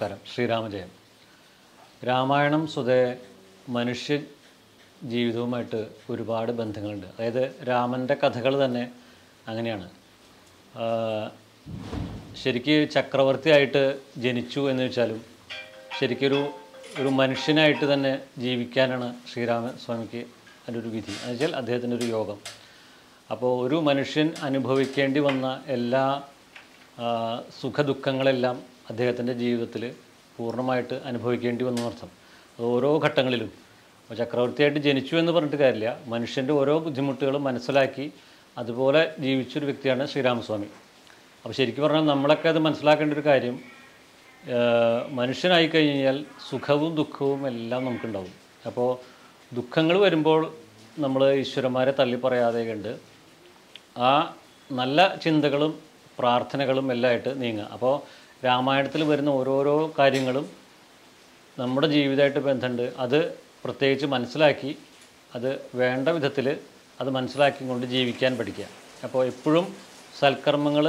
നമസ്കാരം ശ്രീരാമജയം രാമായണം സ്വതേ മനുഷ്യ ജീവിതവുമായിട്ട് ഒരുപാട് ബന്ധങ്ങളുണ്ട് അതായത് രാമൻ്റെ കഥകൾ തന്നെ അങ്ങനെയാണ് ആഹ് ശരിക്ക് ചക്രവർത്തിയായിട്ട് ജനിച്ചു എന്ന് വെച്ചാലും ശരിക്കൊരു ഒരു മനുഷ്യനായിട്ട് തന്നെ ജീവിക്കാനാണ് ശ്രീരാമസ്വാമിക്ക് അതിൻ്റെ ഒരു വിധി എന്ന് വെച്ചാൽ അദ്ദേഹത്തിൻ്റെ ഒരു യോഗം അപ്പോൾ ഒരു മനുഷ്യൻ അനുഭവിക്കേണ്ടി വന്ന എല്ലാ ആ, സുഖദുഃഖങ്ങളെല്ലാം അദ്ദേഹത്തിൻ്റെ ജീവിതത്തിൽ പൂർണ്ണമായിട്ട് അനുഭവിക്കേണ്ടി വന്നു അർത്ഥം അത് ഓരോ ഘട്ടങ്ങളിലും അപ്പോൾ ചക്രവർത്തിയായിട്ട് ജനിച്ചു എന്ന് പറഞ്ഞിട്ട് കാര്യമില്ല മനുഷ്യൻ്റെ ഓരോ ബുദ്ധിമുട്ടുകളും മനസ്സിലാക്കി അതുപോലെ ജീവിച്ചൊരു വ്യക്തിയാണ് ശ്രീരാമസ്വാമി അപ്പോൾ ശരിക്കും പറഞ്ഞാൽ നമ്മളൊക്കെ അത് മനസ്സിലാക്കേണ്ട ഒരു കാര്യം ആ, മനുഷ്യനായി കഴിഞ്ഞാൽ സുഖവും ദുഃഖവും എല്ലാം നമുക്കുണ്ടാവും അപ്പോൾ ദുഃഖങ്ങൾ വരുമ്പോൾ നമ്മൾ ഈശ്വരന്മാരെ തള്ളിപ്പറയാതെ കണ്ട് ആ നല്ല ചിന്തകളും പ്രാർത്ഥനകളും എല്ലാം ആയിട്ട് നീങ്ങുക അപ്പോൾ രാമായണത്തിൽ വരുന്ന ഓരോരോ കാര്യങ്ങളും നമ്മുടെ ജീവിതമായിട്ട് ബന്ധമുണ്ട് അത് പ്രത്യേകിച്ച് മനസ്സിലാക്കി അത് വേണ്ട വിധത്തിൽ അത് മനസ്സിലാക്കി കൊണ്ട് ജീവിക്കാൻ പഠിക്കുക അപ്പോൾ എപ്പോഴും സൽക്കർമ്മങ്ങൾ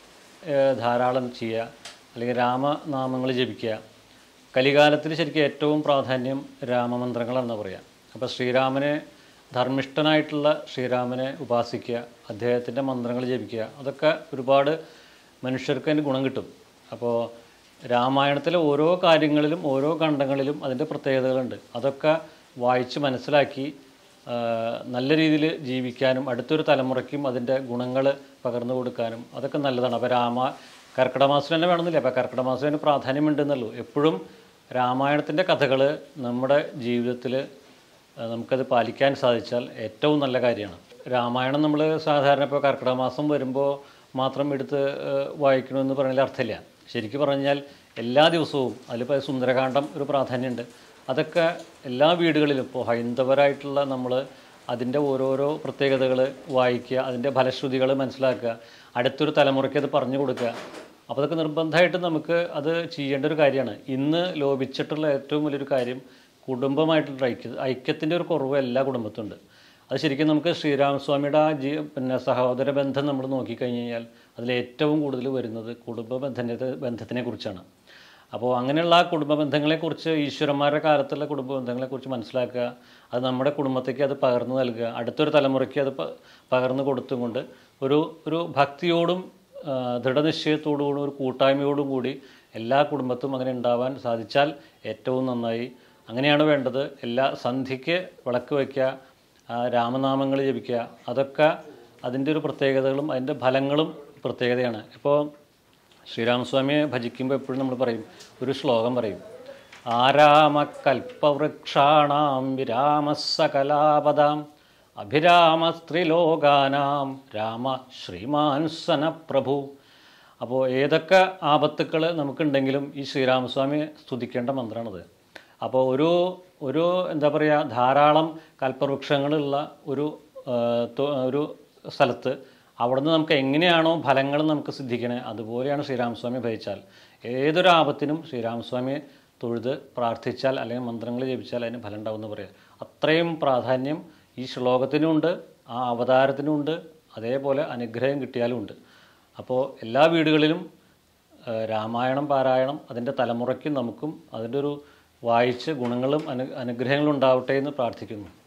ധാരാളം ചെയ്യുക അല്ലെങ്കിൽ രാമനാമങ്ങൾ ജപിക്കുക കലികാലത്തിൽ ശരിക്കും ഏറ്റവും പ്രാധാന്യം രാമമന്ത്രങ്ങളാണെന്ന് പറയാം അപ്പോൾ ശ്രീരാമനെ ധർമ്മിഷ്ഠനായിട്ടുള്ള ശ്രീരാമനെ ഉപാസിക്കുക അദ്ദേഹത്തിൻ്റെ മന്ത്രങ്ങൾ ജപിക്കുക അതൊക്കെ ഒരുപാട് മനുഷ്യർക്ക് അതിന് ഗുണം കിട്ടും അപ്പോൾ രാമായണത്തിലെ ഓരോ കാര്യങ്ങളിലും ഓരോ ഖണ്ഡങ്ങളിലും അതിൻ്റെ പ്രത്യേകതകളുണ്ട് അതൊക്കെ വായിച്ച് മനസ്സിലാക്കി ആ, നല്ല രീതിയിൽ ജീവിക്കാനും അടുത്തൊരു തലമുറയ്ക്കും അതിൻ്റെ ഗുണങ്ങൾ പകർന്നു കൊടുക്കാനും അതൊക്കെ നല്ലതാണ് അപ്പോൾ രാമ കർക്കിടക മാസം തന്നെ വേണമെന്നില്ല അപ്പോൾ കർക്കിടക മാസത്തിന് പ്രാധാന്യമുണ്ടെന്നുള്ളൂ എപ്പോഴും രാമായണത്തിൻ്റെ കഥകൾ നമ്മുടെ ജീവിതത്തിൽ നമുക്കത് പാലിക്കാൻ സാധിച്ചാൽ ഏറ്റവും നല്ല കാര്യമാണ് രാമായണം നമ്മൾ സാധാരണ ഇപ്പോൾ കർക്കിടക മാസം വരുമ്പോൾ മാത്രം എടുത്ത് ഏഹ്, വായിക്കണമെന്ന് പറയുന്നതിൽ അർത്ഥമില്ല ശരിക്കും പറഞ്ഞാൽ എല്ലാ ദിവസവും അതിലിപ്പോൾ സുന്ദരകാന്ഡം ഒരു പ്രാധാന്യമുണ്ട് അതൊക്കെ എല്ലാ വീടുകളിലും ഇപ്പോൾ ഹൈന്ദവരായിട്ടുള്ള നമ്മൾ അതിൻ്റെ ഓരോരോ പ്രത്യേകതകൾ വായിക്കുക അതിൻ്റെ ഫലശ്രുതികൾ മനസ്സിലാക്കുക അടുത്തൊരു തലമുറയ്ക്ക് അത് പറഞ്ഞു കൊടുക്കുക അപ്പോൾ അതൊക്കെ നിർബന്ധമായിട്ട് നമുക്ക് അത് ചെയ്യേണ്ട ഒരു കാര്യമാണ് ഇന്ന് ലോപിച്ചിട്ടുള്ള ഏറ്റവും വലിയൊരു കാര്യം കുടുംബമായിട്ടുള്ള ഐക്യ ഐക്യത്തിൻ്റെ ഒരു കുറവ് എല്ലാ കുടുംബത്തുണ്ട് അത് ശരിക്കും നമുക്ക് ശ്രീരാമസ്വാമിയുടെ ആ ജീ പിന്നെ സഹോദര ബന്ധം നമ്മൾ നോക്കിക്കഴിഞ്ഞ് കഴിഞ്ഞാൽ അതിൽ ഏറ്റവും കൂടുതൽ വരുന്നത് കുടുംബ ബന്ധത്തെ ബന്ധത്തിനെ കുറിച്ചാണ് അപ്പോൾ അങ്ങനെയുള്ള ആ കുടുംബ ബന്ധങ്ങളെക്കുറിച്ച് ഈശ്വരന്മാരുടെ കാലത്തുള്ള കുടുംബ ബന്ധങ്ങളെക്കുറിച്ച് മനസ്സിലാക്കുക അത് നമ്മുടെ കുടുംബത്തേക്ക് അത് പകർന്നു നൽകുക അടുത്തൊരു തലമുറയ്ക്ക് അത് പ- പകർന്നു കൊടുത്തും കൊണ്ട് ഒരു ഒരു ഭക്തിയോടും ആ, ദൃഢനിശ്ചയത്തോടുകൂടി ഒരു കൂട്ടായ്മയോടും കൂടി എല്ലാ കുടുംബത്തും അങ്ങനെ ഉണ്ടാവാൻ സാധിച്ചാൽ ഏറ്റവും നന്നായി അങ്ങനെയാണ് വേണ്ടത് എല്ലാ സന്ധ്യയ്ക്ക് വിളക്ക് വയ്ക്കുക ആ, രാമനാമങ്ങൾ ജപിക്കുക അതൊക്കെ അതിൻ്റെ ഒരു പ്രത്യേകതകളും അതിൻ്റെ ഫലങ്ങളും പ്രത്യേകതയാണ് ഇപ്പോൾ ശ്രീരാമസ്വാമിയെ ഭജിക്കുമ്പോൾ എപ്പോഴും നമ്മൾ പറയും ഒരു ശ്ലോകം പറയും ആരാമകൽപ്പവൃക്ഷാണാം വിരാമസകലാപദാം അഭിരാമസ്ത്രിലോകാനാം രാമ ശ്രീമാൻ സന പ്രഭു അപ്പോൾ ഏതൊക്കെ ആപത്തുക്കൾ നമുക്കുണ്ടെങ്കിലും ഈ ശ്രീരാമസ്വാമിയെ സ്തുതിക്കേണ്ട മന്ത്രമാണത് അപ്പോൾ ഒരു ഒരു എന്താ പറയുക ധാരാളം കൽപ്പവൃക്ഷങ്ങളുള്ള ഒരു ആ, തൊ- ഒരു സ്ഥലത്ത് അവിടുന്ന് നമുക്ക് എങ്ങനെയാണോ ഫലങ്ങൾ നമുക്ക് സിദ്ധിക്കണേ അതുപോലെയാണ് ശ്രീരാമസ്വാമി ഭജിച്ചാൽ ഏതൊരു ആപത്തിനും ശ്രീരാമസ്വാമിയെ തൊഴുത് പ്രാർത്ഥിച്ചാൽ അല്ലെങ്കിൽ മന്ത്രങ്ങൾ ജപിച്ചാൽ അതിന് ഫലം ഉണ്ടാവുമെന്ന് പറയാം അത്രയും പ്രാധാന്യം ഈ ശ്ലോകത്തിനുമുണ്ട് ആ അവതാരത്തിനുമുണ്ട് അതേപോലെ അനുഗ്രഹം കിട്ടിയാലും ഉണ്ട് അപ്പോൾ എല്ലാ വീടുകളിലും ആ, രാമായണം പാരായണം അതിൻ്റെ തലമുറയ്ക്കും നമുക്കും അതിൻ്റെ ഒരു വായിച്ച് ഗുണങ്ങളും അനു അനുഗ്രഹങ്ങളും ഉണ്ടാവട്ടെ എന്ന് പ്രാർത്ഥിക്കുന്നു